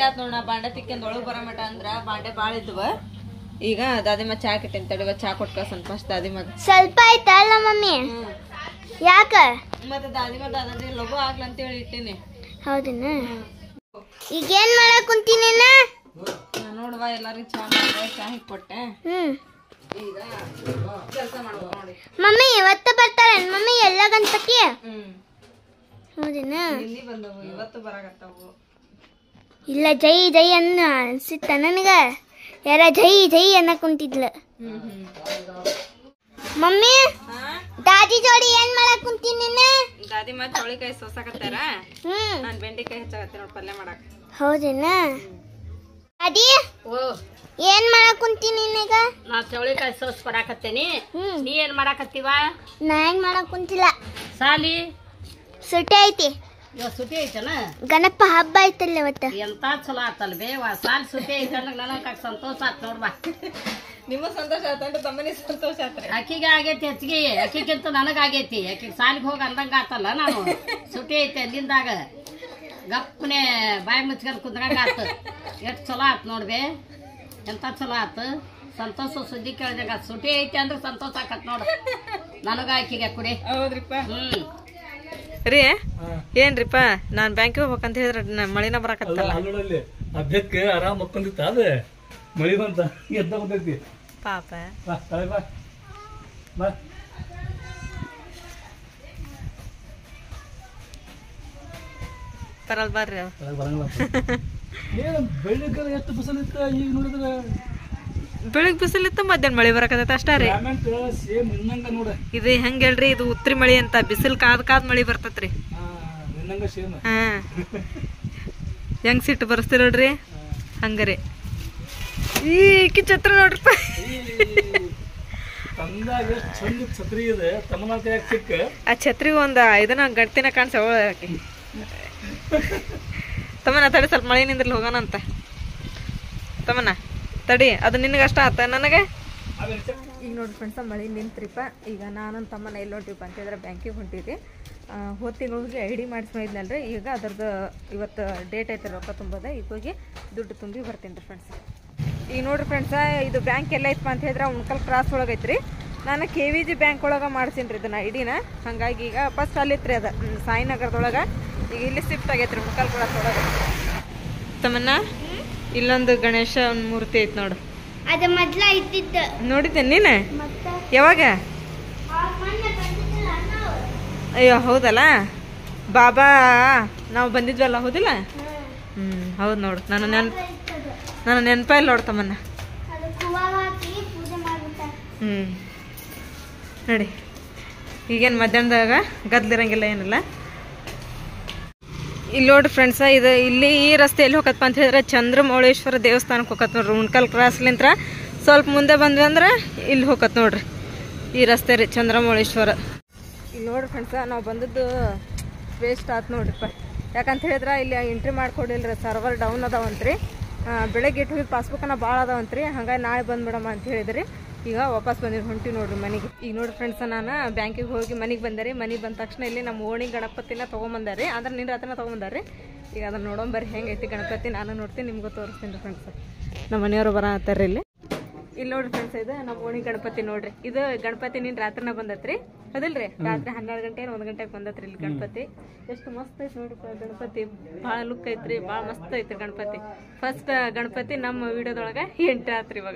ಆತ್ ನೋಡ ಬಾಂಡೆ ತಿಕ್ಕೊಂಡ್ ಒಳಗ್ ಬರೋ ಮಟ ಅಂದ್ರ ಬಾಂಡೆ ಬಾಳ ಇದ್ವ ಈಗ ದಾದಿಮ್ಮ ಚಾ ಕೆಟ್ಟಿನ್ ತಡಿವ ಚಾ ಕೊಟ್ ಕಳ್ಸನ್ ಫಸ್ಟ್ ದಾದಿಮಗ್ ಸ್ವಲ್ಪ ಆಯ್ತಲ್ಲ ಮಮ್ಮಿ ಯಾಕ ಮತ್ತೆ ದಾದಿಮ ದಾದಾಜಿ ಲಘು ಆಗ್ಲ ಅಂತ ಹೇಳಿ ಇಟ್ಟೀನಿ ಹೌದನ ಈಗ ಏನ್ ಮಾಡಕ್ ಕುಂತೀನಿ ನಾ ನೋಡುವ ಎಲ್ಲಾರಿಗೂ ಚಾ ಮಾಡಿದೆ ಚಾ ಹಿಟ್ ಕೊಟ್ಟೆ ಹ್ಮ್ ಈಗ ಕೆಲಸ ಮಾಡ್ಬೇಕು ನೋಡಿ ಮಮ್ಮಿ ಇವತ್ತು ಬರ್ತಾಳೆ ಮಮ್ಮಿ ಎಲ್ಲ ಗಣಪತಿ ಹ್ಮ್ ಹೌದನ ಇಲ್ಲಿ ಬಂದವು ಇವತ್ತು ಬರಾಕತ್ತಾವು ಇಲ್ಲ ಜೈ ಜೈ ಅನ್ನ ಅನ್ಸಿತ್ತ ನನಗ ಯಾರ ಜೈ ಜೈ ಅನ್ನ ಕುಂತಿದ್ಲ ಹ್ಮ್ ಹ್ಮ್ ಮಮ್ಮಿ ಹಾ ದಾದಿ ಜೋಡಿ ಏನ್ ಮಾಡಕ್ ಕುಂತೀನಿ ದಾದಿಮ್ಮ ಚೌಳಿಕಾಯಿ ಸೋಸಾಕತ್ತಾರ ಹ್ಮ್ ನಾನ್ ಬೆಂಡಿಕಾಯಿ ಹೆಚ್ಚಾಗತ್ತೆ ನೋಡಿ ಪಲ್ಯ ಮಾಡಕ್ ಹೌದೇನ ದಾದಿ ಓ ಏನ್ ಮಾಡಕ್ ಕುಂತೀನಿ ಈಗ ನಾ ಚೌಳಿಕಾಯಿ ಸೋಸ್ ಬರಾಕತ್ತೇನಿ ಹ್ಮ್ ನೀ ಏನ್ ಮಾಡಾಕತ್ತೀವ ನಾ ಏನ್ ಮಾಡಕ್ ಕುಂತಿಲ್ಲ ಸಾಲಿ ಸುಟ್ಟಿ ಐತಿ ಇವತ್ತು ಸುಟಿ ಐತನ ಗಣಪ ಹಬ್ಬ ಐತಲ್ಲ ಇವತ್ತ ಎಂತ ಚಲೋ ಆತಲ್ ಬೇವ ಸಾಲಿ ಸುಟಿ ಐತೆ ಅಂದ್ರೆ ನನಗೆ ಸಂತೋಷ ಆತ್ ನೋಡ್ಬಾ ನಿಮ್ಮ ಸಂತೋಷ ಆತಂದ್ರೆ ತಮ್ಮನಿ ಸಂತೋಷ ಆತ್ರಿ ಆಕಿಗೆ ಆಗೈತಿ ಹೆಚ್ಚಿಗೆ ಆಕಿಗಿಂತ ನನಗ ಆಗೈತಿ ಆಕಿಗೆ ಸಾಲಿಗೆ ಹೋಗಿ ಅಂದಂಗ ಆತಲ್ಲ ನಾನು ಸುಟಿ ಐತೆ ಅಲ್ಲಿಂದಾಗ ಗಪ್ಪನೆ ಬಾಯಿ ಮುಚ್ಕೊಂಡು ಕುಂದ್ರಂಗ ಆತ ಎಷ್ಟು ಚಲೋ ಆತ್ ನೋಡ್ಬೆ ಎಂತ ಚಲೋ ಆತು ಸಂತೋಷ ಸುದ್ದಿ ಕೇಳಿದಂಗ ಆತ್. ಸುಟಿ ಐತಿ ಅಂದ್ರೆ ಸಂತೋಷ ಆಕತ್ ನೋಡು ನನಗ ಆಕಿಗೆ ಕುಡಿ ಹೌದ್ರಿಪ್ಪ ಹ್ಮ್ ರೀ ಏನ್ರಿಪ್ಪ ನಾನ್ ಬ್ಯಾಂಕಿಗೆ ಹೋಗ್ಬೇಕಂತ ಹೇಳಿದ್ರೆ ನ- ಮಳಿನ ಬರಾಕತ್ತಲ್ಲ ಅಲ್ಲೋಡಲ್ಲಿ ಆ ಬೆಕ್ಕ ಆರಾಮ್ ಮಕ್ಕೊಂಡಿತ್ತ ಅದ ಮಳಿ ಬಂತ ಎದ್ದ ಬಂದೈತಿ ಪಾಪ ಬಾ ತಲೆ ಬಾ ಬಾ ಬರಲ್ ಬರ್ರಿ ಅವ್. ತಲೆಗ್ ಬರಂಗಿಲ್ಲ ಅಂತ. ಏನ್ ಬೆಳಿಗ್ಗೆ ಎಷ್ಟು ಬಿಸಿಲಿತ್ತ ಈಗ ನೋಡಿದ್ರ ಬೆಳಿಗ್ ಬಿಸಿಲಿತ್ತು ಮಧ್ಯಾಹ್ನ ಮಳಿ ಬರಾಕತ್ತೈತೆ ಅಷ್ಟ ರೀ ಕ್ಲೈಮೇಟ್ ಸೇಮ್ ನಿನ್ನಂಗ ನೋಡ ಇದು ಹೆಂಗ್ ಹೇಳ್ರಿ ಇದು ಉತ್ರಿ ಮಳಿ ಅಂತ ಬಿಸಿಲ್ ಕಾದ್ ಕಾದ್ ಮಳಿ ಬರ್ತೈತ್ರಿ ಆ, ನಿನ್ನಂಗ ಸೇಮ್ ಹಾ ಹೆಂಗ್ ಸಿಟ್ಟು ಬರ್ಸ್ತೀರ ನೋಡ್ರಿ ಹಂಗರಿ ಈ ಈಕಿ ಛತ್ರ ನೋಡ್ರಿಪ್ಪ ತಂದಾಗ ಎಷ್ಟು ಚಂದ ಛತ್ರಿ ಇದೆ ತಮ್ಮನ ಕೈಯಾಗ ಸಿಕ್ಕ ಆ ಛತ್ರಿ ಒಂದ್ ಇದನ್ನ ಗಟ್ಟಿನ ಕಾಣಿಸ ತಮ್ಮನ ತಡಿ ಸ್ವಲ್ಪ ಮಳೆ ನಿಂದ್ರಲ್ಲಿ ಹೋಗೋಣ ಅಂತ ತಮ್ಮನ ತಡಿ ಅದು ನಿನಗೆ ಅಷ್ಟ ಆತ ನನಗೆ ಈಗ ನೋಡಿ ಫ್ರೆಂಡ್ಸ ಮಳೆ ನಿಂತ್ರಿಪ್ಪ ಈಗ ನಾನು ತಮ್ಮನ ಎಲ್ಲಿ ಹೊಂಟಿವಪ್ಪ ಅಂತಂದ್ರೆ ಬ್ಯಾಂಕಿಗೆ ಹೊಂಟಿದ್ವಿ ಹೋದ ತಿಂಗಳಿಗೆ ಐ ಡಿ ಮಾಡಿಸ್ಕೊಂಡಿದ್ನಲ್ರಿ ಈಗ ಅದ್ರದ್ದು ಇವತ್ತು ಡೇಟ್ ಐತೆ ರೊಕ್ಕ ತುಂಬೋದ ಈಗ ಹೋಗಿ ದುಡ್ಡು ತುಂಬಿ ಬರ್ತೀನಿ ರೀ ಫ್ರೆಂಡ್ಸ್ ಈಗ ನೋಡ್ರಿ ಫ್ರೆಂಡ್ಸ ಇದು ಬ್ಯಾಂಕ್ ಎಲ್ಲ ಐತಪ್ಪ ಅಂತ ಹೇಳಿದ್ರೆ ಉಣ್ಕಲ್ ಕ್ರಾಸ್ ಒಳಗೆ ಐತ್ರಿ ನಾನು ಕೆ ವಿ ಜಿ ಬ್ಯಾಂಕ್ ಒಳಗೆ ಮಾಡ್ಸೀನಿ ರೀ ಇದನ್ನ ಐಡಿನ ಹಾಗಾಗಿ ಈಗ ಫಸ್ಟ್ ಅಲ್ಲಿತ್ರಿ ಅದು ಹ್ಮ್, ಸಾಯಿನಗರದೊಳಗೆ ಈಗ ಇಲ್ಲಿ ಶಿಫ್ಟ್ ಆಗೈತ್ರಿ ಉಣ್ಕಲ್ ಕ್ರಾಸ್ ಒಳಗೆ ತಮ್ಮನ್ನ ಇಲ್ಲೊಂದು ಗಣೇಶ ಒಂದು ಮೂರ್ತಿ ಐತೆ ನೋಡು ಅದ ಮೊದ್ಲ ಇದ್ದಿದ್ದ ನೋಡಿದ್ದೆ ನೀನು ಮತ್ತ ಯಾವಾಗ ಮೊನ್ನೆ ಬಂದಿದ್ದಲ್ಲ ನಾವು ಅಯ್ಯೋ ಹೌದಲ್ಲ ಬಾಬಾ ನಾವು ಬಂದಿದ್ವಲ್ಲ ಹೌದಿಲ್ಲ ಹ್ಞೂ ಹೌದು ನೋಡು ನನ್ನ ನೆನ್ಪು ನನ್ನ ನೆನಪ ಇಲ್ಲ ನೋಡು ತಮ್ಮನ್ನ ಅದು ಕುವಾಗ ಹಾಕಿ ಪೂಜೆ ಮಾಡ್ಬಿಟ್ಟಾರ ಹ್ಞೂ ನೋಡಿ ಈಗೇನು ಮಧ್ಯಾಹ್ನದಾಗ ಗದ್ಲಿರಂಗಿಲ್ಲ ಏನಿಲ್ಲ ಇಲ್ಲಿ ನೋಡ್ರಿ ಫ್ರೆಂಡ್ಸ ಇದು ಇಲ್ಲಿ ಈ ರಸ್ತೆ ಎಲ್ಲಿ ಹೋಗತ್ತಪ್ಪ ಅಂತ ಹೇಳಿದ್ರೆ ಚಂದ್ರಮೌಳೇಶ್ವರ ದೇವಸ್ಥಾನಕ್ಕೆ ಹೋಗತ್ ನೋಡ್ರಿ ಉಣ್ಕಲ್ ಕ್ರಾಸ್ಲಿಂತ್ರ ಸ್ವಲ್ಪ ಮುಂದೆ ಬಂದ್ವಿ ಅಂದ್ರೆ ಇಲ್ಲಿ ಹೋಗತ್ ನೋಡ್ರಿ ಈ ರಸ್ತೆ ರೀ ಚಂದ್ರಮೌಳೇಶ್ವರ ಇಲ್ಲಿ ನೋಡ್ರಿ ಫ್ರೆಂಡ್ಸ ನಾವು ಬಂದದ್ದು ವೇಸ್ಟ್ ಆಯ್ತು ನೋಡ್ರಿಪ್ಪ ಯಾಕಂತ ಹೇಳಿದ್ರೆ ಇಲ್ಲಿ ಎಂಟ್ರಿ ಮಾಡ್ಕೊಡಿಲ್ರಿ ಸರ್ವರ್ ಡೌನ್ ಅದಾವಂತ್ರಿ ಆ, ಬೆಳಗ್ಗೆ ಇಟ್ಟು ಹೋಗಿ ಪಾಸ್ಬುಕ್ಕನ್ನ ಭಾಳ ಅದಾವಂತ್ರಿ ಹಂಗಾಗಿ ನಾಳೆ ಬಂದ್ಬಿಡಮ್ಮ ಅಂತ ಹೇಳಿದ್ರಿ ಈಗ ವಾಪಸ್ ಬಂದಿರಿ ಹೊಂಟಿ ನೋಡ್ರಿ ಮನೆಗೆ ಈಗ ನೋಡ್ರಿ ಫ್ರೆಂಡ್ಸ ನಾನು ಬ್ಯಾಂಕಿಗೆ ಹೋಗಿ ಮನೆಗೆ ಬಂದೆ ರೀ ಮನೆಗೆ ಬಂದ ತಕ್ಷಣ ಇಲ್ಲಿ ನಮ್ಮ ಓಣಿ ಗಣಪತಿನ ತೊಗೊಂಬಂದಾರಿ ಅಂದ್ರೆ ನಿನ್ನ ರಾತ್ರಿನ ತೊಗೊಂಬಂದಾರಿ ಈಗ ಅದನ್ನ ನೋಡೋಂಬರ್ರಿ ಹೆಂಗೈತಿ ಗಣಪತಿ ನಾನು ನೋಡ್ತೀನಿ ನಿಮ್ಗೂ ತೋರಿಸ್ತೀನಿ ರೀ ಫ್ರೆಂಡ್ಸ್ ನಮ್ಮ ಮನೆಯವರು ಬರ ಹತ್ತಾರ ಇಲ್ಲಿ ಇಲ್ಲಿ ನೋಡ್ರಿ ಫ್ರೆಂಡ್ಸ್ ಇದು ನಮ್ಮ ಓಣಿ ಗಣಪತಿ ನೋಡ್ರಿ ಇದು ಗಣಪತಿ ನಿನ್ ರಾತ್ರಿನ ಬಂದತ್ರಿ ಹೌದಿಲ್ರಿ ರಾತ್ರಿ ಹನ್ನೆರಡು ಗಂಟೆ ಒಂದ್ ಗಂಟೆಗೆ ಬಂದತ್ರಿ ಇಲ್ಲಿ ಗಣಪತಿ ಎಷ್ಟು ಮಸ್ತ್ ಐತಿ ನೋಡ್ರಿ ಗಣಪತಿ ಭಾಳ ಲುಕ್ ಐತ್ರಿ ಭಾಳ ಮಸ್ತ್ ಐತ್ರಿ ಗಣಪತಿ ಫಸ್ಟ್ ಗಣಪತಿ ನಮ್ಮ ವಿಡಿಯೋದೊಳಗ ಎಂಟ್ರಿ ಆತ್ರಿ ಇವಾಗ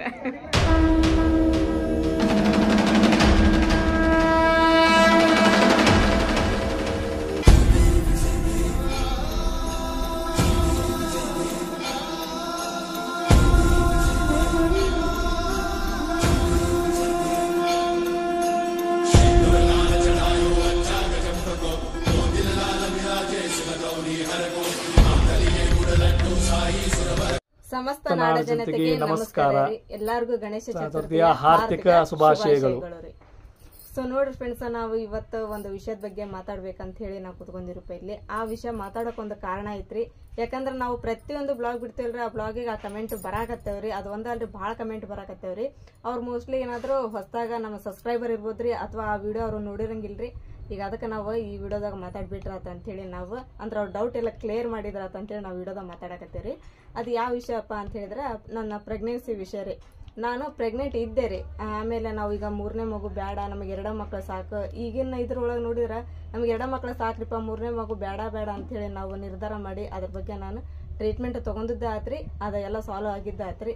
ಸಮಸ್ತ ನಾಡ ಜನತೆಗೆ ನಮಸ್ಕಾರ ರೀ. ಎಲ್ಲಾರ್ಗೂ ಗಣೇಶ ಚತುರ್ಥಿಯ ಹಾರ್ದಿಕ ಶುಭಾಶಯಗಳು. ಸೊ ನೋಡ್ರಿ ಫ್ರೆಂಡ್ಸ್ ನಾವು ಇವತ್ತು ಒಂದು ವಿಷಯದ ಬಗ್ಗೆ ಮಾತಾಡ್ಬೇಕಂತ ಹೇಳಿ ನಾವು ಕುತ್ಕೊಂಡಿರಪ್ಪ ಇಲ್ಲಿ ಆ ವಿಷಯ ಮಾತಾಡಕ್ ಒಂದು ಕಾರಣ ಐತ್ರಿ ಯಾಕಂದ್ರೆ ನಾವು ಪ್ರತಿಯೊಂದು ಬ್ಲಾಗ್ ಬಿಡ್ತೇವಲ್ರಿ ಆ ಬ್ಲಾಗಿಗೆ ಆ ಕಮೆಂಟ್ ಬರಾಕತ್ತೇವ್ರಿ ಅದು ಒಂದಲ್ರಿ ಭಾಳ ಕಮೆಂಟ್ ಬರಾಕತ್ತೇವ್ರಿ ಅವ್ರು ಮೋಸ್ಟ್ಲಿ ಏನಾದ್ರು ಹೊಸದಾಗ ನಮ್ಮ ಸಬ್ಸ್ಕ್ರೈಬರ್ ಇರ್ಬೋದ್ರಿ ಅಥವಾ ಆ ವಿಡಿಯೋ ಅವ್ರು ನೋಡಿರಂಗಿಲ್ರಿ ಈಗ ಅದಕ್ಕೆ ನಾವು ಈ ವಿಡಿಯೋದಾಗ ಮಾತಾಡ್ಬಿಟ್ರಾತ ಅಂತೇಳಿ ನಾವು ಅಂದ್ರೆ ಅವ್ರ ಡೌಟ್ ಎಲ್ಲ ಕ್ಲಿಯರ್ ಮಾಡಿದ್ರಾತ ಅಂತೇಳಿ ನಾವು ವಿಡಿಯೋದಾಗ ಮಾತಾಡಕತ್ತೀವಿ ಅದು ಯಾವ ವಿಷಯಪ್ಪ ಅಂತ ಹೇಳಿದ್ರೆ ನನ್ನ ಪ್ರೆಗ್ನೆನ್ಸಿ ವಿಷಯ ರೀ ನಾನು ಪ್ರೆಗ್ನೆಂಟ್ ಇದ್ದೆ ರೀ ಆಮೇಲೆ ನಾವು ಈಗ ಮೂರನೇ ಮಗು ಬೇಡ ನಮಗೆ ಎರಡ ಮಕ್ಳು ಸಾಕು ಈಗಿನ ಇದ್ರೊಳಗೆ ನೋಡಿದ್ರೆ ನಮಗೆ ಎರಡ ಮಕ್ಳು ಸಾಕ್ರಿಪ್ಪ ಮೂರನೇ ಮಗು ಬೇಡ ಬೇಡ ಅಂತೇಳಿ ನಾವು ನಿರ್ಧಾರ ಮಾಡಿ ಅದ್ರ ಬಗ್ಗೆ ನಾನು ಟ್ರೀಟ್ಮೆಂಟ್ ತಗೊಂಡಿದ್ದೆ ಆತ್ರಿ ಅದೆಲ್ಲ ಸಾಲ್ವ್ ಆಗಿದ್ದ ಆತ್ರಿ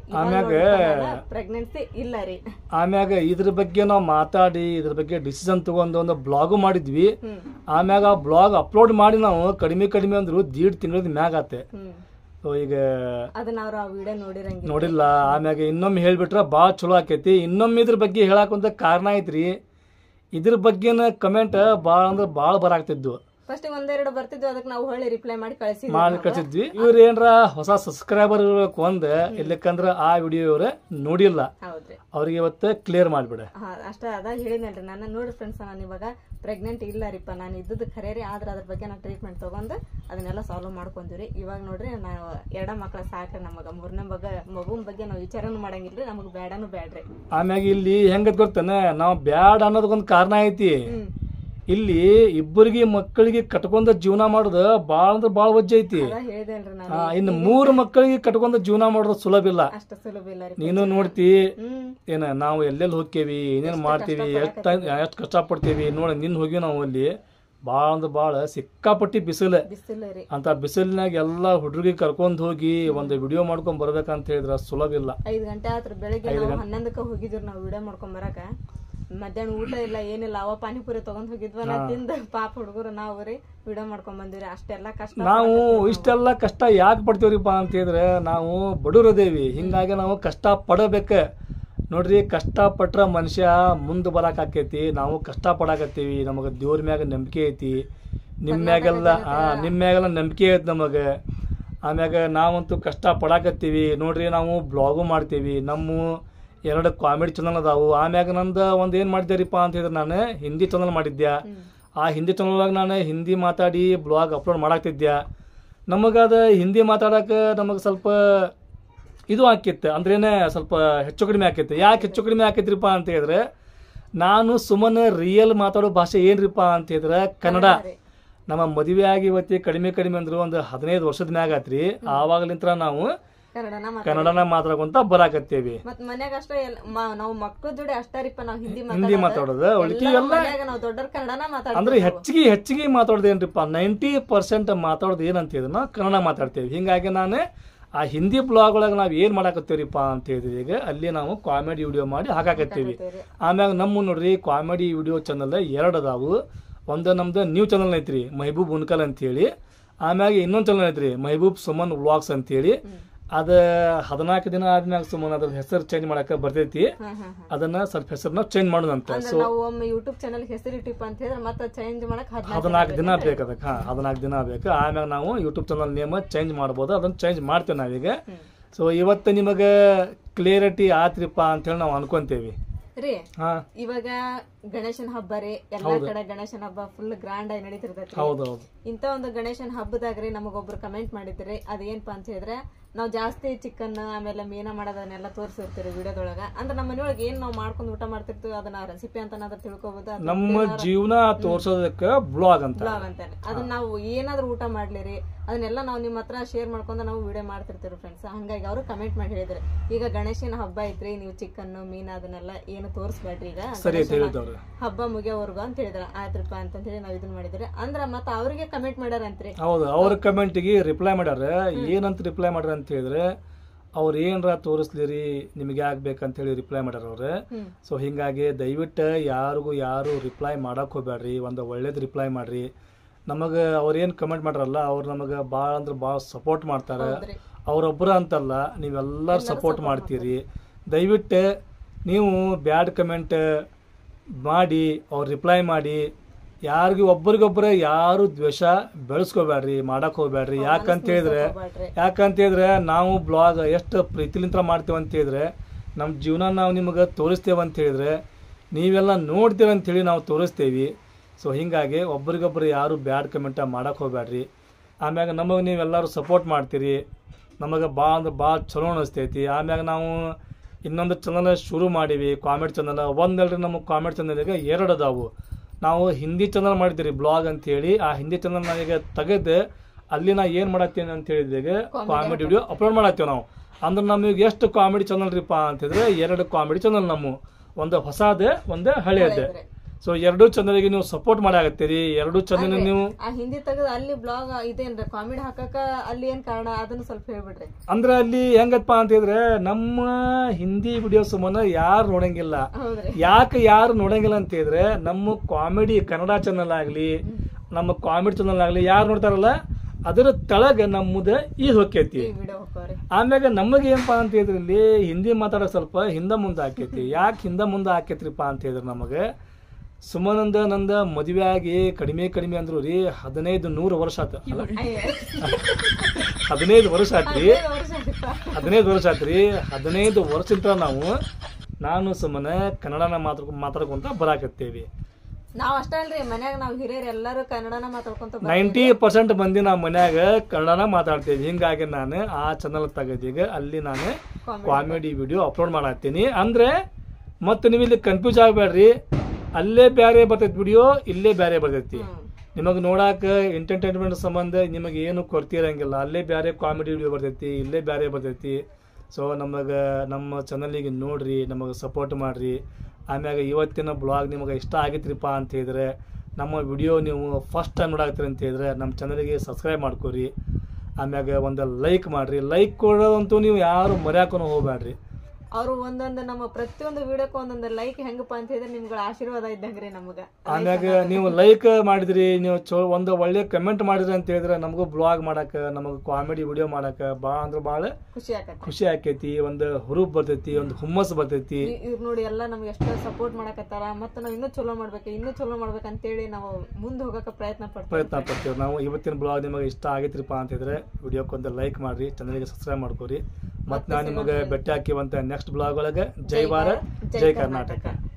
ಪ್ರೆಗ್ನೆನ್ಸಿ ಇಲ್ಲ ರೀ ಆಮ್ಯಾಗ ಇದ್ರ ಬಗ್ಗೆ ನಾವು ಮಾತಾಡಿ ಇದ್ರ ಬಗ್ಗೆ ಡಿಸಿಷನ್ ತಗೊಂಡು ಒಂದು ಬ್ಲಾಗು ಮಾಡಿದ್ವಿ ಹ್ಮ್ ಆಮ್ಯಾಗ ಆ ಬ್ಲಾಗ್ ಅಪ್ಲೋಡ್ ಮಾಡಿ ನಾವು ಕಡಿಮೆ ಕಡಿಮೆ ಅಂದ್ರು ದೀಡ್ ತಿಂಗಳದ ಮ್ಯಾಗ ಆತೆ ಹ್ಮ್ ಸೊ ಈಗ ಅದನ್ನ ಅವ್ರು ಆ ವಿಡಿಯೋ ನೋಡಿರಂಗಿಲ್ಲ ನೋಡಿಲ್ಲ ಆಮ್ಯಾಗ ಇನ್ನೊಮ್ಮೆ ಹೇಳ್ಬಿಟ್ರ ಭಾಳ ಚಲೋ ಆಕೈತಿ ಇನ್ನೊಮ್ಮೆ ಇದ್ರ ಬಗ್ಗೆ ಹೇಳಾಕಂತ ಕಾರಣ ಐತ್ರಿ ಇದ್ರ ಬಗ್ಗೆನ ಕಮೆಂಟ್ ಭಾಳ ಅಂದ್ರೆ ಭಾಳ ಬರಾಕ್ತಿದ್ವು ಫಸ್ಟ್ ಒಂದೆರಡು ಬರ್ತಿದ್ವು ಅದಕ್ಕೆ ನಾವು ಹೊಳ್ಳಿ ರಿಪ್ಲೈ ಮಾಡಿ ಕಳಿಸಿದ್ವಿ ಮಾಡಿ ಕಳ್ಸಿದ್ವಿ ಇವ್ರ ಏನ್ರ ಹೊಸ ಸಬ್ಸ್ಕ್ರೈಬರ್ ಇರ್ಬೇಕು ಒಂದ್ ಇಲ್ಲಕ್ಕಂದ್ರ ಆ ವಿಡಿಯೋ ಇವ್ರ ನೋಡಿಲ್ಲ ಹೌದ್ರಿ ಅವ್ರಿಗೆ ಇವತ್ತು ಕ್ಲಿಯರ್ ಮಾಡ್ಬಿಡ ಹಾ ಅಷ್ಟ ಅದ ಹೇಳಿದ್ನಲ್ರಿ ನಾನು ನೋಡಿ ಫ್ರೆಂಡ್ಸ್ ನಾನು ಇವಾಗ ಪ್ರೆಗ್ನೆಂಟ್ ಇಲ್ಲ ರೀಪ್ಪ ನಾನು ಇದ್ದದ್ದು ಖರೆ ರೀ ಆದ್ರೆ ಅದ್ರ ಬಗ್ಗೆ ನಾವು ಟ್ರೀಟ್ಮೆಂಟ್ ತಗೊಂಡು ಅದನ್ನೆಲ್ಲ ಸಾಲ್ವ್ ಮಾಡ್ಕೊಂತೀವಿ ಇವಾಗ ನೋಡ್ರಿ ನಾವು ಎರಡ ಮಕ್ಳ ಸಾಕ್ರಿ ನಮಗ ಮೂರನೇ ಮಗ ಮಗುನ್ ಬಗ್ಗೆ ನಾವು ವಿಚಾರನೂ ಮಾಡಂಗಿಲ್ರಿ ನಮಗ್ ಬೇಡನು ಬೇಡ್ರಿ ಆಮ್ಯಾಗ ಇಲ್ಲಿ ಹೆಂಗತ್ ಗೊತ್ತಾನೆ ನಾವು ಬ್ಯಾಡ ಅನ್ನೋದಕ್ಕೊಂದು ಕಾರಣ ಐತಿ ಹ್ಮ್ ಇಲ್ಲಿ ಇಬ್ಬರಿಗೆ ಮಕ್ಕಳಿಗೆ ಕಟ್ಕೊಂಡ ಜೀವನ ಮಾಡೋದು ಭಾಳ ಅಂದ್ರೆ ಭಾಳ ವಜ್ಜೆ ಐತಿ ಅದ ಹೇಳಿದೇನ್ರಿ ನಾನು ಆ, ಇನ್ನು ಮೂರು ಮಕ್ಕಳಿಗೆ ಕಟ್ಕೊಂಡ ಜೀವನ ಮಾಡೋದು ಸುಲಭ ಇಲ್ಲ ಅಷ್ಟ ಸುಲಭ ಇಲ್ಲ ರೀ ನೀನು ನೋಡ್ತಿ ಹ್ಮ್ ಏನ ನಾವು ಎಲ್ಲೆಲ್ಲಿ ಹೋಗ್ತೇವಿ ಏನೇನ್ ಮಾಡ್ತೀವಿ ಎಷ್ಟು ಎಷ್ಟು ಕಷ್ಟಪಡ್ತೀವಿ ನೋಡಿ ನಿನ್ ಹೋಗಿ ನಾವು ಅಲ್ಲಿ ಭಾಳ ಅಂದ್ರೆ ಭಾಳ ಸಿಕ್ಕಾಪಟ್ಟಿ ಬಿಸಿಲು ಬಿಸಿಲು ರೀ ಅಂತ ಬಿಸಿಲಿನಾಗ ಎಲ್ಲ ಹುಡುಗರಿಗೆ ಕರ್ಕೊಂಡ್ ಹೋಗಿ ಒಂದು ವಿಡಿಯೋ ಮಾಡ್ಕೊಂಡ್ ಬರ್ಬೇಕಂತ ಹೇಳಿದ್ರ ಸುಲಭ ಇಲ್ಲ ಐದ್ ಗಂಟೆ ಆತ್ರ ಬೆಳಿಗ್ಗೆ ನಾವು ಹನ್ನೊಂದಕ್ಕ ಹೋಗಿದ್ವಿ ನಾವು ವಿಡಿಯೋ ಮಾಡ್ಕೊಂಡ್ ಬರಾಕ ಮಧ್ಯಾಹ್ನ ಊಟ ಇಲ್ಲ ಏನಿಲ್ಲ ಅವ ಪಾನಿಪುರಿ ತಗೊಂಡ್ ಹೋಗಿದ್ವ ನಾ ತಿಂದ ಪಾಪ ಹುಡುಗರು ನಾವು ರೀ ವಿಡಿಯೋ ಮಾಡ್ಕೊಂಡ್ ಬಂದಿವ್ರಿ ಅಷ್ಟೆಲ್ಲ ಕಷ್ಟ ನಾವು ಇಷ್ಟೆಲ್ಲ ಕಷ್ಟ ಯಾಕೆ ಪಡ್ತೀವ್ರಿಪ್ಪ ಅಂತ ಹೇಳಿದ್ರೆ ನಾವು ಬಡವರದೇವಿ ಹಿಂಗಾಗಿ ನಾವು ಕಷ್ಟ ಪಡಬೇಕ ನೋಡ್ರಿ ಕಷ್ಟ ಪಟ್ರ ಮನುಷ್ಯ ಮುಂದೆ ಬರಕ್ ಆಕೈತಿ ನಾವು ಕಷ್ಟ ಪಡಾಕತ್ತೀವಿ ನಮಗೆ ದೇವ್ರ ಮ್ಯಾಗ ನಂಬಿಕೆ ಐತಿ ನಿಮ್ಮ ಮ್ಯಾಗೆಲ್ಲ ಹಾ ನಿಮ್ಮ ಮ್ಯಾಗೆಲ್ಲ ನಂಬಿಕೆ ಐತಿ ನಮಗೆ ಆಮ್ಯಾಗ ನಾವಂತೂ ಕಷ್ಟ ಪಡಾಕತ್ತೀವಿ ನೋಡ್ರಿ ನಾವು ಬ್ಲಾಗು ಮಾಡ್ತೀವಿ ನಮ್ಮ ಎರಡು ಕಾಮಿಡಿ ಚಾನಲ್ ಅದಾವು ಆಮ್ಯಾಗ ನಂದು ಒಂದು ಏನು ಮಾಡಿದ್ದೇರಿಪ್ಪ ಅಂತ ಹೇಳಿದ್ರೆ ನಾನು ಹಿಂದಿ ಚಾನಲ್ ಮಾಡಿದ್ದೆ ಆ ಹಿಂದಿ ಚಾನಲ್ದಾಗ ನಾನು ಹಿಂದಿ ಮಾತಾಡಿ ಬ್ಲಾಗ್ ಅಪ್ಲೋಡ್ ಮಾಡಾಕ್ತಿದ್ದೆ ನಮಗದ ಹಿಂದಿ ಮಾತಾಡಕ್ಕೆ ನಮಗೆ ಸ್ವಲ್ಪ ಇದು ಆಕಿತ್ತು ಅಂದ್ರೇನೆ ಸ್ವಲ್ಪ ಹೆಚ್ಚು ಕಡಿಮೆ ಆಕೈತೆ ಯಾಕೆ ಹೆಚ್ಚು ಕಡಿಮೆ ಆಕೈತ್ರಿಪ್ಪ ಅಂತ ಹೇಳಿದ್ರೆ ನಾನು ಸುಮ್ಮನೆ ರಿಯಲ್ ಮಾತಾಡೋ ಭಾಷೆ ಏನ್ರಿಪ್ಪ ಅಂತ ಹೇಳಿದ್ರೆ ಕನ್ನಡ ನಮ್ಮ ಮದುವೆ ಆಗಿ ಇವತ್ತಿ ಕಡಿಮೆ ಕಡಿಮೆ ಅಂದ್ರೆ ಒಂದು ಹದಿನೈದು ವರ್ಷದ ಮ್ಯಾಗ ಆತ್ರಿ ಆವಾಗಲಿಂತ್ರ ನಾವು ಕನ್ನಡನ ಮಾತಾಡ ಕನ್ನಡನ ಮಾತಾಡ್ಕೊಂತ ಬರಾಕತ್ತೇವಿ ಮತ್ ಮನ್ಯಾಗ ಅಷ್ಟೇ ಎಲ್- ಮ- ನಾವು ಮಕ್ಳ ಜೋಡಿ ಅಷ್ಟಾರಿಪ್ಪ ನಾವು ಹಿಂದಿ ಹಿಂದಿ ಮಾತಾಡೋದು ಉಳ್ಕಿ ಎಲ್ಲ ಮನ್ಯಾಗ ನಾವು ದೊಡ್ಡರ ಕನ್ನಡನ ಮಾತಾಡ್ತೀವಿ ಅಂದ್ರೆ ಹೆಚ್ಚಿಗೆ ಹೆಚ್ಚಿಗೆ ಮಾತಾಡೋದು ಏನ್ರಿಪ್ಪ ನೈಂಟಿ ಪರ್ಸೆಂಟ್ ಮಾತಾಡೋದು ಏನಂತಿದ್ರೆ ನಾವು ಕನ್ನಡ ಮಾತಾಡ್ತೇವೆ ಹಿಂಗಾಗಿ ನಾನು ಆ ಹಿಂದಿ ಬ್ಲಾಗ್ ಒಳಗೆ ನಾವು ಏನು ಮಾಡಾಕತ್ತೀವ್ರಿಪ್ಪ ಅಂತ ಹೇಳಿದ್ವಿ ಈಗ ಅಲ್ಲಿ ನಾವು ಕಾಮಿಡಿ ವಿಡಿಯೋ ಮಾಡಿ ಹಾಕಾಕತ್ತೀವಿ ಆಮ್ಯಾಗ ನಮ್ಮ ನೋಡ್ರಿ ಕಾಮಿಡಿ ವಿಡಿಯೋ ಚಾನಲ್ ಎರಡು ಅದಾವು ಒಂದು ನಮ್ದು ನ್ಯೂ ಚಾನಲ್ ಐತ್ರಿ ಮಹಬೂಬ್ ಉನ್ಕಲ್ ಅಂತೇಳಿ ಆಮ್ಯಾಗ ಇನ್ನೊಂದು ಚಾನಲ್ ಐತ್ರಿ ಮಹಬೂಬ್ ಸುಮನ್ ವ್ಲಾಗ್ಸ್ ಅಂತೇಳಿ ಅದ ಹದಿನಾಲ್ಕು ದಿನ ಆದ್ಮ್ಯಾಗ ಸುಮನ್ ಅದ್ರ ಹೆಸರು ಚೇಂಜ್ ಮಾಡಕ್ಕೆ ಬರ್ತೈತಿ ಹಾ ಹಾ ಹಾ ಅದನ್ನ ಸ್ವಲ್ಪ ಹೆಸರನ್ನ ಚೇಂಜ್ ಮಾಡೋದಂತ ಅಂದ್ರೆ ನಾವು ಒಮ್ಮೆ ಯೂಟ್ಯೂಬ್ ಚಾನಲ್ ಹೆಸರು ಇಟ್ಟಿಪ್ಪ ಅಂತ ಹೇಳಿದ್ರೆ ಮತ್ತೆ ಚೇಂಜ್ ಮಾಡಕ್ ಹದಿನಾಲ್ಕು ಹದಿನಾಲ್ಕು ದಿನ ಬೇಕು ಅದಕ್ಕೆ ಹಾ ಹದಿನಾಲ್ಕು ದಿನ ಬೇಕು ಆಮ್ಯಾಗ ನಾವು ಯೂಟ್ಯೂಬ್ ಚಾನಲ್ ನೇಮ್ ಚೇಂಜ್ ಮಾಡ್ಬೋದು ಅದನ್ನ ಚೇಂಜ್ ಮಾಡ್ತೇವೆ ನಾವೀಗ ಸೊ ಇವತ್ತು ನಿಮಗೆ ಕ್ಲಿಯರಿಟಿ ಆತ್ರಿಪ್ಪ ಅಂತೇಳಿ ನಾವು ಅನ್ಕೊಂತೇವಿ ರೀ ಹಾ ಇವಾಗ ಗಣೇಶನ ಹಬ್ಬ ರೀ ಎಲ್ಲಾ ಕಡೆ ಗಣೇಶನ ಹಬ್ಬ ಫುಲ್ ಗ್ರ್ಯಾಂಡ್ ಆಗಿ ನಡೀತಿರ್ತೈತಿ ಹೌದು ಹೌದು ಇಂತ ಒಂದು ಗಣೇಶನ ಹಬ್ಬದಾಗ್ರಿ ನಮಗೊಬ್ರು ಕಮೆಂಟ್ ಮಾಡಿದ್ರಿ ಅದೇನ್ಪಾ ಅಂತ ಹೇಳಿದ್ರೆ ನಾವು ಜಾಸ್ತಿ ಚಿಕನ್ ಆಮೇಲೆ ಮೀನ ಮಾಡೋದನ್ನೆಲ್ಲ ತೋರಿಸಿರ್ತೀವಿ ವಿಡಿಯೋದೊಳಗ ಅಂದ್ರೆ ನಮ್ಮ ಮನೆಯೊಳಗೆ ಏನ್ ನಾವು ಮಾಡ್ಕೊಂಡು ಊಟ ಮಾಡ್ತಿರ್ತೀವಿ ಅದನ್ನ ರೆಸಿಪಿ ಅಂತ ತಿಳ್ಕೊಬಹುದು ನಮ್ಮ ಜೀವನ ತೋರ್ಸೋದಕ್ಕೆ ಬ್ಲಾಗ್ ಅಂತ ಬ್ಲಾಗ್ ಅಂತಾನೆ ಅದನ್ನ ನಾವು ಏನಾದ್ರೂ ಊಟ ಮಾಡ್ಲಿರಿ ಅದನ್ನೆಲ್ಲ ನಾವು ನಿಮ್ಮ ಹತ್ರ ಶೇರ್ ಮಾಡ್ಕೊಂಡು ನಾವು ವಿಡಿಯೋ ಮಾಡ್ತಿರ್ತೀವಿ ಫ್ರೆಂಡ್ಸ್ ಹಂಗಾಗಿ ಅವರು ಕಮೆಂಟ್ ಮಾಡಿ ಹೇಳಿದ್ರು ಈಗ ಗಣೇಶನ ಹಬ್ಬ ಐತ್ರಿ ನೀವು ಚಿಕನ್ ಮೀನ್ ಅದನ್ನೆಲ್ಲ ಏನು ತೋರಿಸ್ಬೇಡ್ರಿ ಈಗ ಸರಿ ಅಂತ ಗಣೇಶನ ಹೇಳಿದವ್ರು ಹಬ್ಬ ಮುಗಿಯೋವರೆಗೂ ಅಂತ ಹೇಳಿದ್ರ ಆಯ್ತ್ರಪ್ಪ ಅಂತ ಹೇಳಿ ನಾವ್ ಇದನ್ನ ಮಾಡಿದ್ರಿ ಅಂದ್ರ ಮತ್ತ ಅವ್ರಿಗೆ ಕಮೆಂಟ್ ಮಾಡ್ಯಾರಂತ್ರಿ ಹೌದು ಅವ್ರ ಕಮೆಂಟ್ಗೆ ರಿಪ್ಲೈ ಮಾಡ್ಯಾರ ಏನಂತ ರಿಪ್ಲೈ ಮಾಡ್ಯಾರ ಅಂತ ಹೇಳಿದ್ರೆ ಅವ್ರು ಏನರ ತೋರಿಸ್ಲಿರಿ ನಿಮಗೆ ಆಗ್ಬೇಕಂತ ಹೇಳಿ ರಿಪ್ಲೈ ಮಾಡ್ಯಾರ ಅವ್ರು ಹ್ಮ್ ಸೊ ಹಿಂಗಾಗಿ ದಯವಿಟ್ಟು ಯಾರಿಗೂ ಯಾರು ರಿಪ್ಲೈ ಮಾಡಕ್ ಹೋಗ್ಬೇಡ್ರಿ ಒಂದು ಒಳ್ಳೇದು ರಿಪ್ಲೈ ಮಾಡ್ರಿ ನಮಗೆ ಅವ್ರೇನು ಕಮೆಂಟ್ ಮಾಡ್ರಲ್ಲ ಅವ್ರು ನಮಗೆ ಭಾಳ ಅಂದ್ರೆ ಭಾಳ ಸಪೋರ್ಟ್ ಮಾಡ್ತಾರೆ ಹೌದ್ರಿ ಅವರೊಬ್ಬರ ಅಂತಲ್ಲ ನೀವೆಲ್ಲರೂ ಸಪೋರ್ಟ್ ಮಾಡ್ತೀರಿ ದಯವಿಟ್ಟು ನೀವು ಬ್ಯಾಡ್ ಕಮೆಂಟ್ ಮಾಡಿ ಅವ್ರು ರಿಪ್ಲೈ ಮಾಡಿ ಯಾರಿಗೂ ಒಬ್ರಿಗೊಬ್ಬರ ಯಾರು ದ್ವೇಷ ಬೆಳೆಸ್ಕೋಬೇಡ್ರಿ ಮಾಡಕ್ ಹೋಗ್ಬೇಡ್ರಿ ಯಾಕಂತ ಹೇಳಿದ್ರೆ ಮಾಡ್ರಿ ಯಾಕಂತ ಹೇಳಿದ್ರೆ ನಾವು ಬ್ಲಾಗ್ ಎಷ್ಟು ಪ್ರೀತಿಲಿಂತ್ರ ಮಾಡ್ತೇವೆ ಅಂತ ಹೇಳಿದ್ರೆ ನಮ್ಮ ಜೀವನ ನಾವು ನಿಮಗೆ ತೋರಿಸ್ತೇವೆ ಅಂತ ಹೇಳಿದ್ರೆ ನೀವೆಲ್ಲ ನೋಡ್ತೀರ ಅಂತೇಳಿ ನಾವು ತೋರಿಸ್ತೇವೆ ಸೊ ಹಿಂಗಾಗಿ ಒಬ್ರಿಗೊಬ್ರು ಯಾರು ಬ್ಯಾಡ್ ಕಮೆಂಟ ಮಾಡಕ್ಕೆ ಹೋಗ್ಬೇಡ್ರಿ ಆಮ್ಯಾಗ ನಮಗೆ ನೀವೆಲ್ಲರೂ ಸಪೋರ್ಟ್ ಮಾಡ್ತೀರಿ ನಮಗೆ ಭಾಳ ಅಂದ್ರೆ ಭಾಳ ಚಲೋ ಅನಿಸ್ತೈತಿ ಆಮ್ಯಾಗ ನಾವು ಇನ್ನೊಂದು ಚಾನಲ್ ಶುರು ಮಾಡೀವಿ ಕಾಮೆಂಟ್ ಚಾನಲ್ ಒಂದಲ್ರಿ ನಮ್ಮ ಕಾಮೆಂಟ್ ಚಾನಲ್ಗೆ ಎರಡು ಅದಾವು ನಾವು ಹಿಂದಿ ಚಾನಲ್ ಮಾಡಿದ್ದೀರಿ ಬ್ಲಾಗ್ ಅಂತ ಹೇಳಿ ಆ ಹಿಂದಿ ಚಾನಲ್ ನಾವೀಗ ತೆಗೆದು ಅಲ್ಲಿ ನಾ ಏನು ಮಾಡತ್ತೇನೆ ಅಂತ ಹೇಳಿದಾಗ ಕಾಮಿಡಿ ವಿಡಿಯೋ ಅಪ್ಲೋಡ್ ಮಾಡತ್ತೇವೆ ನಾವು ಅಂದ್ರೆ ನಮಗೆ ಎಷ್ಟು ಕಾಮಿಡಿ ಚಾನಲ್ ರೀಪ್ಪ ಅಂತಿದ್ರೆ ಎರಡು ಕಾಮಿಡಿ ಚಾನಲ್ ನಮ್ಮ ಒಂದು ಹೊಸದ ಒಂದು ಹಳೆಯದು ಸೊ ಎರಡೂ ಚಾನಲ್ಗೆ ನೀವು ಸಪೋರ್ಟ್ ಮಾಡಾಕತ್ತೀರಿ ಎರಡೂ ಚಾನಲ್ ನೀವು ಆ ಹಿಂದಿ ತೆಗೆದು ಅಲ್ಲಿ ಬ್ಲಾಗ್ ಇದೇನ್ರಿ ಕಾಮಿಡಿ ಹಾಕಕ ಅಲ್ಲಿ ಏನ್ ಕಾರಣ ಅದನ್ನ ಸ್ವಲ್ಪ ಹೇಳ್ಬಿಡ್ರಿ ಅಂದ್ರೆ ಅಲ್ಲಿ ಹೆಂಗಪ್ಪ ಅಂತಿದ್ರೆ ನಮ್ಮ ಹಿಂದಿ ವಿಡಿಯೋಸ್ ಮನ ಯಾರು ನೋಡಂಗಿಲ್ಲ ಹೌದ್ರಿ ಯಾಕೆ ಯಾರು ನೋಡಂಗಿಲ್ಲ ಅಂತ ಹೇಳಿದ್ರೆ ನಮ್ಮ ಕಾಮಿಡಿ ಕನ್ನಡ ಚಾನಲ್ ಆಗಲಿ ನಮ್ಮ ಕಾಮಿಡಿ ಚಾನಲ್ ಆಗಲಿ ಯಾರು ನೋಡ್ತಾರಲ್ಲ ಅದರ ತೆಳಗ ನಮ್ಮದ ಈಗ ಹೊಕ್ಕೈತಿ ಈ ವಿಡಿಯೋ ಹೋಗ್ರಿ ಆಮ್ಯಾಗ ನಮಗೆ ಏನಪ್ಪಾ ಅಂತ ಹೇಳಿದ್ರೆ ಇಲ್ಲಿ ಹಿಂದಿ ಮಾತಾಡೋಕೆ ಸ್ವಲ್ಪ ಹಿಂದೆ ಮುಂದೆ ಆಕೈತಿ ಯಾಕೆ ಹಿಂದೆ ಮುಂದೆ ಆಕೈತ್ರಿಪ್ಪ ಅಂತ ಹೇಳಿದ್ರೆ ನಮಗೆ ಸುಮನಂದ ನಂದ ಮದುವೆ ಆಗಿ ಕಡಿಮೆ ಕಡಿಮೆ ಅಂದ್ರು ರೀ ಹದಿನೈದು ನೂರು ವರ್ಷ ಆತ ಅಲ್ಲ ಹದಿನೈದು ವರ್ಷ ಆತ್ರಿ ಹದಿನೈದು ವರ್ಷ ಆತ್ರಿ ಹದಿನೈದು ವರ್ಷದಿಂದ ನಾವು ನಾನು ಸುಮ್ಮನ ಕನ್ನಡನ ಮಾತಾಡ್ಕೊ ಮಾತಾಡ್ಕೊಂತ ಬರಾಕತ್ತೇವಿ ನಾವ್ ಅಷ್ಟೇ ಅಲ್ರಿ ಮನ್ಯಾಗ ನಾವ್ ಹಿರಿಯರ್ ಎಲ್ಲಾರು ಕನ್ನಡನ ಮಾತಾಡ್ಕೊಂತ ಬರ್ತೀವಿ. ನೈಂಟಿ ಪರ್ಸೆಂಟ್ ಮಂದಿ ನಮ್ಮ ಮನ್ಯಾಗ ಕನ್ನಡನ ಮಾತಾಡ್ತೀವಿ ಹಿಂಗಾಗಿ ನಾನು ಆ ಚಾನಲ್ ತೆಗೆದೀಗ ಅಲ್ಲಿ ನಾನು ಕಾಮಿಡಿ ವಿಡಿಯೋ ಅಪ್ಲೋಡ್ ಮಾಡತ್ತೀನಿ ಅಂದ್ರೆ ಮತ್ತೆ ನೀವು ಇಲ್ಲಿ ಕನ್ಫ್ಯೂಸ್ ಆಗಬೇಡ್ರಿ ಅಲ್ಲೇ ಬೇರೆ ಬರ್ತೈತಿ ವಿಡಿಯೋ ಇಲ್ಲೇ ಬೇರೆ ಬರ್ತೈತಿ ನಿಮಗೆ ನೋಡಾಕ ಎಂಟರ್ಟೈನ್ಮೆಂಟ್ ಸಂಬಂಧ ನಿಮಗೆ ಏನು ಕೊರತೆ ಇರಂಗಿಲ್ಲ ಅಲ್ಲೇ ಬೇರೆ ಕಾಮಿಡಿ ವಿಡಿಯೋ ಬರ್ತೈತಿ ಇಲ್ಲೇ ಬೇರೆ ಬರ್ತೈತಿ ಸೊ ನಮಗೆ ನಮ್ಮ ಚಾನಲಿಗೆ ನೋಡ್ರಿ ನಮಗೆ ಸಪೋರ್ಟ್ ಮಾಡ್ರಿ ಆಮ್ಯಾಗ ಇವತ್ತಿನ ಬ್ಲಾಗ್ ನಿಮಗೆ ಇಷ್ಟ ಆಗಿತ್ರಿಪ್ಪ ಅಂತ ಹೇಳಿದ್ರೆ ನಮ್ಮ ವಿಡಿಯೋ ನೀವು ಫಸ್ಟ್ ಟೈಮ್ ನೋಡಾಕ್ತೀರಿ ಅಂತ ಹೇಳಿದ್ರೆ ನಮ್ಮ ಚಾನಲಿಗೆ ಸಬ್ಸ್ಕ್ರೈಬ್ ಮಾಡ್ಕೊರಿ ಆಮ್ಯಾಗ ಒಂದು ಲೈಕ್ ಮಾಡ್ರಿ ಲೈಕ್ ಕೊಡೋದಂತೂ ನೀವು ಯಾರು ಮರ್ಯಾಕೊಂಡು ಹೋಗ್ಬೇಡ್ರಿ ಅವ್ರು ಒಂದೊಂದು ನಮ್ಮ ಪ್ರತಿಯೊಂದು ವಿಡಿಯೋಕ್ಕೆ ಒಂದೊಂದು ಲೈಕ್ ಹೆಂಗಪ್ಪ ಅಂತ ಹೇಳಿದ್ರೆ ನಿಮ್ಗಳ ಆಶೀರ್ವಾದ ಇದ್ದಂಗ್ರಿ ನಮಗ ಆಮ್ಯಾಗ ನೀವು ಲೈಕ್ ಮಾಡಿದ್ರಿ ನೀವು ಚೋ ಒಂದು ಒಳ್ಳೆ ಕಮೆಂಟ್ ಮಾಡಿದ್ರಿ ಅಂತ ಹೇಳಿದ್ರೆ ನಮಗೂ ಬ್ಲಾಗ್ ಮಾಡಕ ನಮಗೆ ಕಾಮಿಡಿ ವಿಡಿಯೋ ಮಾಡಕ ಭಾಳ ಅಂದ್ರೆ ಭಾಳ ಖುಷಿ ಆಗತ್ತೆ ಖುಷಿ ಆಕೈತಿ ಒಂದು ಹುರುಪ್ ಬರ್ತೈತಿ ಒಂದು ಹುಮ್ಮಸ್ ಬರ್ತೈತಿ ಇವ್ರು ನೋಡಿ ಎಲ್ಲ ನಮ್ಗೆ ಎಷ್ಟೋ ಸಪೋರ್ಟ್ ಮಾಡಕತ್ತಾರ ಮತ್ತೆ ನಾವು ಇನ್ನೂ ಚಲೋ ಮಾಡ್ಬೇಕು ಇನ್ನೂ ಚಲೋ ಮಾಡ್ಬೇಕಂತೇಳಿ ನಾವು ಮುಂದೆ ಹೋಗಕ್ಕೆ ಪ್ರಯತ್ನ ಪಡ್ತೀವಿ ಪ್ರಯತ್ನ ಪಡ್ತೀವಿ ನಾವು ಇವತ್ತಿನ ಬ್ಲಾಗ್ ನಿಮಗೆ ಇಷ್ಟ ಆಗೈತ್ರಿಪ್ಪ ಅಂತ ಹೇಳಿದ್ರೆ ವಿಡಿಯೋಕ್ಕೊಂದು ಲೈಕ್ ಮಾಡ್ರಿ ಚಾನಲ್ಗೆ ಸಬ್ಸ್ಕ್ರೈಬ್ ಮಾಡ್ಕೊರಿ ಮತ್ತೆ ನಾನು ನಿಮಗೆ ಭೇಟಿ ಹಾಕಿವಂತ ನೆಕ್ಸ್ಟ್ ಬ್ಲಾಗ್ ಒಳಗೆ ಜೈ ಭಾರತ್ ಜೈ ಕರ್ನಾಟಕ